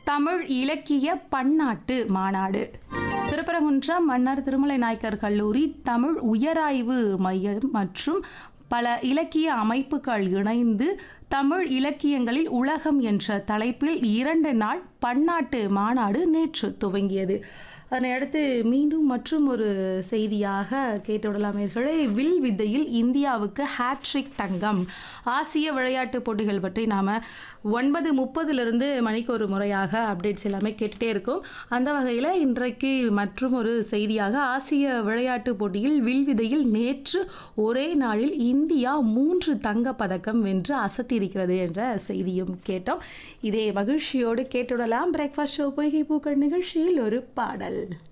தமிழ் இலக்கிய பன்னாட்டு மாநாடு திருப்பரங்குன்றம் மன்னர் திருமலை நாயக்கர் கல்லூரி தமிழ் உயராய்வு மையம் மற்றும் பல இலக்கிய அமைப்புகள் இணைந்து தமிழ் இலக்கியங்களில் உலகம் என்ற தலைப்பில் இரண்டு நாள் பன்னாட்டு மாநாடு நேற்று துவங்கியது அதனை அடுத்து மீண்டும் மற்றும் ஒரு செய்தியாக கேட்டுவிடலாமீர்களே வில் வித்தையில் இந்தியாவுக்கு ஹேட்ரிக் தங்கம் ஆசிய விளையாட்டுப் போட்டிகள் பற்றி நாம் ஒன்பது முப்பதுலேருந்து மணிக்கு ஒரு முறையாக அப்டேட்ஸ் எல்லாமே கேட்டுகிட்டே இருக்கோம் அந்த வகையில் இன்றைக்கு மற்றும் ஒரு செய்தியாக ஆசிய விளையாட்டுப் போட்டியில் வில் விதையில் நேற்று ஒரே நாளில் இந்தியா மூன்று தங்கப் பதக்கம் வென்று அசத்தியிருக்கிறது என்ற செய்தியும் கேட்டோம் இதே மகிழ்ச்சியோடு கேட்டுவிடலாம் பிரேக்ஃபாஸ்ட் ஷோ பொய்கை பூக்கள் நிகழ்ச்சியில் ஒரு பாடல்